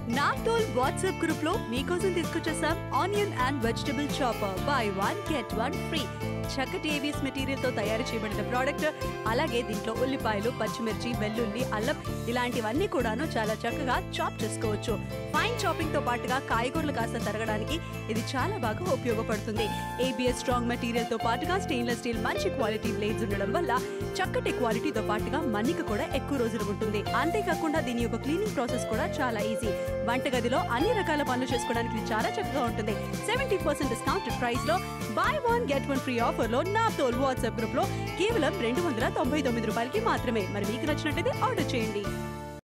నాటోల్ WhatsApp group లో మీకోసం తీసుకొచ్చేసాం onion and vegetable chopper buy one get one free చక్కటి ఏవియస్ మెటీరియల్ తో తయారు చేయబడిన ప్రోడక్ట్ అలాగే దీంట్లో ఉల్లిపాయలు పచ్చిమిర్చి వెల్లుల్లి అల్లం ఇలాంటివన్నీ కూడాను చాలా చక్కగా చాప్ చేసుకోవచ్చు ఫైన్ చాపింగ్ తో పాటుగా కాయగూరలు కాస్త తరగడానికి ఇది చాలా బాగా ఉపయోగపడుతుంది ఏబిఎస్ స్ట్రాంగ్ మెటీరియల్ తో పాటుగా స్టెయిన్లెస్ స్టీల్ మంచి క్వాలిటీ బ్లేడ్స్ ఉండడం వల్ల చక్కటి క్వాలిటీతో పాటుగా మన్నిక కూడా ఎక్కువ రోజులు ఉంటుంది అంతేకాకుండా దీని యొక్క క్లీనింగ్ ప్రాసెస్ కూడా చాలా ఈజీ వంటగదిలో అన్ని రకాల పనులు చేసుకోవడానికి ఇది చాలా చక్కగా ఉంటుంది సెవెంటీ పర్సెంట్ డిస్కౌంట్ ప్రైస్ లో buy one get one free offer లో నా తోల్ వాట్సాప్ గ్రూప్ లో కేవలం రెండు వందల తొంభై తొమ్మిది రూపాయలకి మాత్రమే మరి మీకు నచ్చినట్లయితే ఆర్డర్ చేయండి